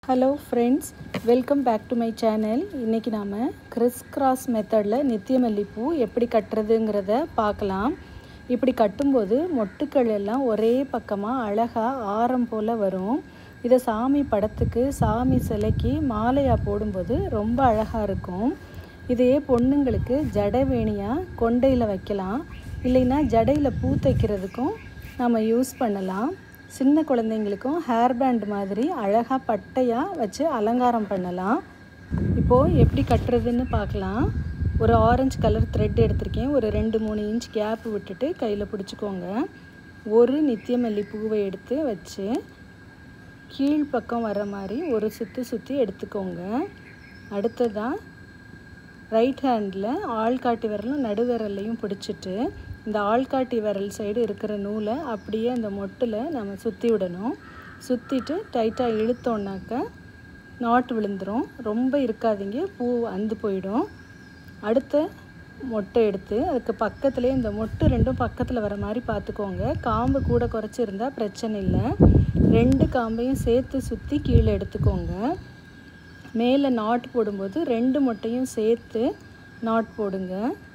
hello friends welcome back to my channel இன்றைக்கி நாம் Chris cross மெத்தடில் நித்திய மல்லிப்பூ எப்படி கட்டுறதுங்கிறத பார்க்கலாம் இப்படி கட்டும்போது மொட்டுக்கள் எல்லாம் ஒரே பக்கமாக அழகாக ஆரம் போல் வரும் இதை சாமி படத்துக்கு சாமி சிலைக்கு மாலையாக போடும்போது ரொம்ப அழகாக இருக்கும் இதே பொண்ணுங்களுக்கு ஜடை வேணியாக கொண்டையில் வைக்கலாம் இல்லைன்னா ஜடையில் பூ தைக்கிறதுக்கும் நம்ம யூஸ் பண்ணலாம் சின்ன குழந்தைங்களுக்கும் ஹேர் பேண்ட் மாதிரி அழகாக பட்டையாக வச்சு அலங்காரம் பண்ணலாம் இப்போது எப்படி கட்டுறதுன்னு பார்க்கலாம் ஒரு ஆரஞ்சு கலர் த்ரெட் எடுத்திருக்கேன் ஒரு ரெண்டு மூணு இன்ச் கேப் விட்டுட்டு கையில் பிடிச்சிக்கோங்க ஒரு நித்தியமல்லி பூவை எடுத்து வச்சு கீழ்ப்பக்கம் வர மாதிரி ஒரு சுற்றி சுற்றி எடுத்துக்கோங்க அடுத்ததாக ரைட் ஹேண்டில் ஆள்காட்டி விரலும் நடுவிரல்லையும் பிடிச்சிட்டு இந்த ஆள்காட்டி விரல் சைடு இருக்கிற நூலை அப்படியே அந்த மொட்டில் நம்ம சுற்றி விடணும் சுற்றிட்டு டைட்டாக இழுத்தோன்னாக்க நாட் விழுந்துடும் ரொம்ப இருக்காதீங்க பூ அந்து போயிடும் அடுத்த மொட்டை எடுத்து அதுக்கு பக்கத்துலேயே இந்த மொட்டு ரெண்டும் பக்கத்தில் வர மாதிரி பார்த்துக்கோங்க காம்பு கூட குறைச்சி இருந்தால் பிரச்சனை இல்லை ரெண்டு காம்பையும் சேர்த்து சுற்றி கீழே எடுத்துக்கோங்க மேலே நாட் போடும்போது ரெண்டு மொட்டையும் சேர்த்து நாட் போடுங்க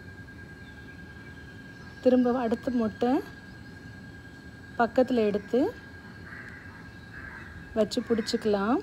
திரும்ப அடுத்த மொட்டை பக்கத்தில் எடுத்து வச்சு பிடிச்சிக்கலாம்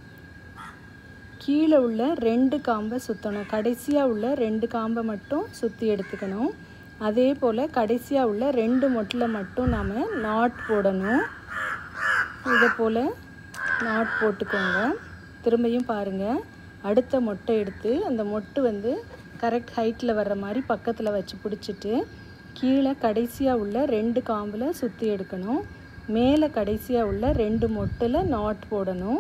கீழே உள்ள ரெண்டு காம்பை சுற்றணும் கடைசியாக உள்ள ரெண்டு காம்பை மட்டும் சுற்றி எடுத்துக்கணும் அதே போல் கடைசியாக உள்ள ரெண்டு மொட்டில் மட்டும் நாம் நாட் போடணும் இதை போல் நாட் போட்டுக்கோங்க திரும்பியும் பாருங்கள் அடுத்த மொட்டை எடுத்து அந்த மொட்டு வந்து கரெக்ட் ஹைட்டில் வர்ற மாதிரி பக்கத்தில் வச்சு பிடிச்சிட்டு கீழே கடைசியாக உள்ள ரெண்டு காம்பில் சுற்றி எடுக்கணும் மேலே கடைசியாக உள்ள ரெண்டு மொட்டில் நாட் போடணும்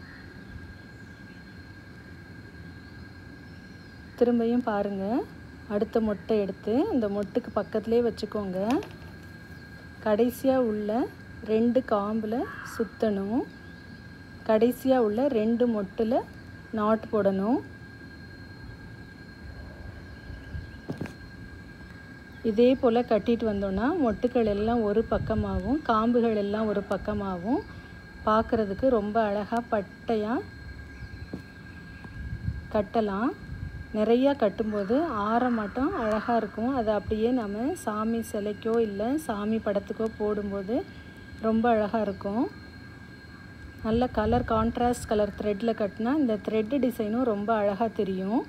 திரும்பியும் பாருங்கள் அடுத்த மொட்டை எடுத்து அந்த மொட்டுக்கு பக்கத்துலேயே வச்சுக்கோங்க கடைசியாக உள்ள ரெண்டு காம்பில் சுற்றணும் கடைசியாக உள்ள ரெண்டு மொட்டில் நாட் போடணும் இதே போல் கட்டிட்டு வந்தோன்னா மொட்டுக்கள் எல்லாம் ஒரு பக்கமாகவும் காம்புகள் எல்லாம் ஒரு பக்கமாகவும் பார்க்குறதுக்கு ரொம்ப அழகாக பட்டையாக கட்டலாம் நிறையா கட்டும்போது ஆற மாட்டோம் அழகாக இருக்கும் அதை அப்படியே நம்ம சாமி சிலைக்கோ இல்லை சாமி படத்துக்கோ போடும்போது ரொம்ப அழகாக இருக்கும் நல்ல கலர் கான்ட்ராஸ்ட் கலர் த்ரெட்டில் கட்டினா இந்த த்ரெட்டு டிசைனும் ரொம்ப அழகாக தெரியும்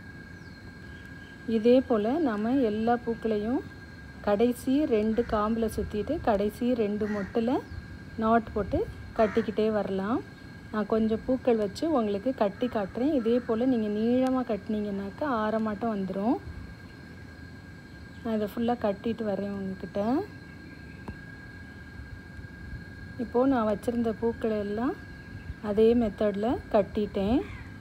இதே போல் நம்ம எல்லா பூக்களையும் கடைசி ரெண்டு காம்பில் சுற்றிட்டு கடைசி ரெண்டு மொட்டில் நாட் போட்டு கட்டிக்கிட்டே வரலாம் நான் கொஞ்சம் பூக்கள் வச்சு உங்களுக்கு கட்டி காட்டுறேன் இதே போல் நீங்கள் நீளமாக கட்டினீங்கன்னாக்கா ஆரமாட்டம் வந்துடும் நான் இதை ஃபுல்லாக கட்டிட்டு வரேன் உங்ககிட்ட இப்போது நான் வச்சுருந்த பூக்களை எல்லாம் அதே மெத்தடில் கட்டிட்டேன்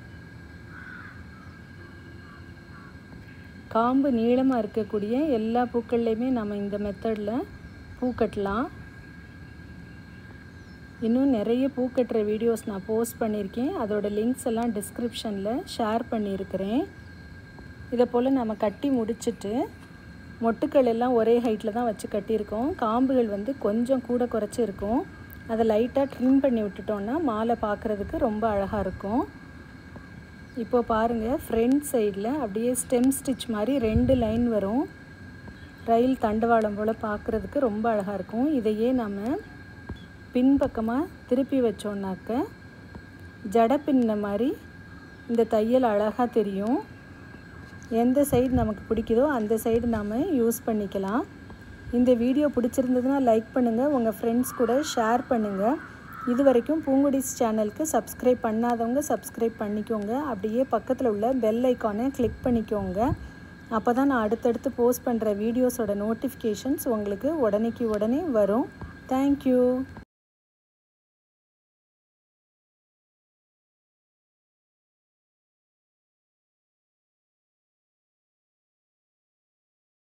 காம்பு நீளமாக இருக்கக்கூடிய எல்லா பூக்கள்லேயுமே நம்ம இந்த மெத்தடில் பூ கட்டலாம் இன்னும் நிறைய பூ கட்டுற வீடியோஸ் நான் போஸ்ட் பண்ணியிருக்கேன் அதோட லிங்க்ஸ் எல்லாம் டிஸ்கிரிப்ஷனில் ஷேர் பண்ணியிருக்கிறேன் இதை போல் நம்ம கட்டி முடிச்சுட்டு மொட்டுக்கள் எல்லாம் ஒரே ஹைட்டில் தான் வச்சு கட்டியிருக்கோம் காம்புகள் வந்து கொஞ்சம் கூட குறைச்சி இருக்கும் அதை லைட்டாக ட்ரிம் பண்ணி விட்டுட்டோன்னா மாலை பார்க்குறதுக்கு ரொம்ப அழகாக இருக்கும் இப்போ பாருங்கள் ஃப்ரண்ட் சைடில் அப்படியே ஸ்டெம் ஸ்டிச் மாதிரி ரெண்டு லைன் வரும் ரயில் தண்டவாளம் போல் பார்க்குறதுக்கு ரொம்ப அழகாக இருக்கும் இதையே நம்ம பின்பக்கமாக திருப்பி வச்சோன்னாக்க ஜடை பின்ன மாதிரி இந்த தையல் அழகாக தெரியும் எந்த சைடு நமக்கு பிடிக்குதோ அந்த சைடு நாம் யூஸ் பண்ணிக்கலாம் இந்த வீடியோ பிடிச்சிருந்ததுன்னா லைக் பண்ணுங்கள் உங்கள் ஃப்ரெண்ட்ஸ் கூட ஷேர் பண்ணுங்கள் இது வரைக்கும் பூங்குடிஸ் சேனலுக்கு சப்ஸ்கிரைப் பண்ணாதவங்க சப்ஸ்கிரைப் பண்ணிக்கோங்க அப்படியே பக்கத்தில் உள்ள பெல் ஐக்கானை கிளிக் பண்ணிக்கோங்க அப்போ தான் நான் அடுத்தடுத்து போஸ்ட் பண்ணுற வீடியோஸோட நோட்டிஃபிகேஷன்ஸ் உங்களுக்கு உடனேக்கு உடனே வரும் தேங்க்யூ